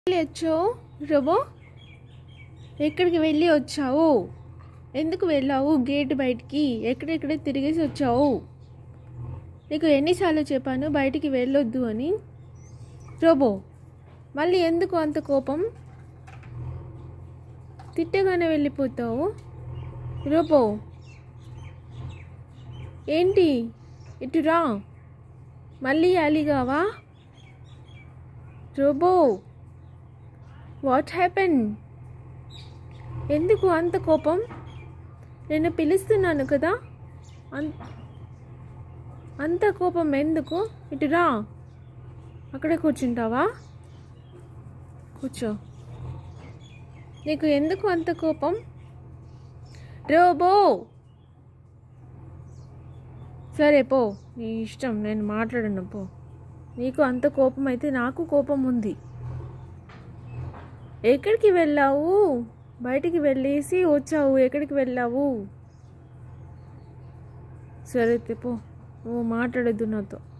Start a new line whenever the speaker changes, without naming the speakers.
వెళ్ళి వచ్చావు రోబో ఎక్కడికి వెళ్ళి వచ్చావు ఎందుకు వెళ్ళావు గేట్ బయటికి ఎక్కడెక్కడ తిరిగేసి వచ్చావు నీకు ఎన్నిసార్లు చెప్పాను బయటికి వెళ్ళొద్దు అని రోబో మళ్ళీ ఎందుకు అంత కోపం తిట్టగానే వెళ్ళిపోతావు రోబో ఏంటి ఇటు రా మళ్ళీ అలిగావా రోబో వాట్ హ్యాపెన్ ఎందుకు అంత కోపం నేను పిలుస్తున్నాను కదా అన్ అంత కోపం ఎందుకు ఇటు రా అక్కడే కూర్చుంటావా కూర్చో నీకు ఎందుకు అంత కోపం రోబో సరే పో నీ ఇష్టం నేను మాట్లాడను పో నీకు అంత కోపం అయితే నాకు కోపం ఉంది ఎక్కడికి వెళ్ళావు బయటికి వెళ్ళేసి వచ్చావు ఎక్కడికి వెళ్ళావు సరే అయితే పో నువ్వు మాట్లాడద్దు నాతో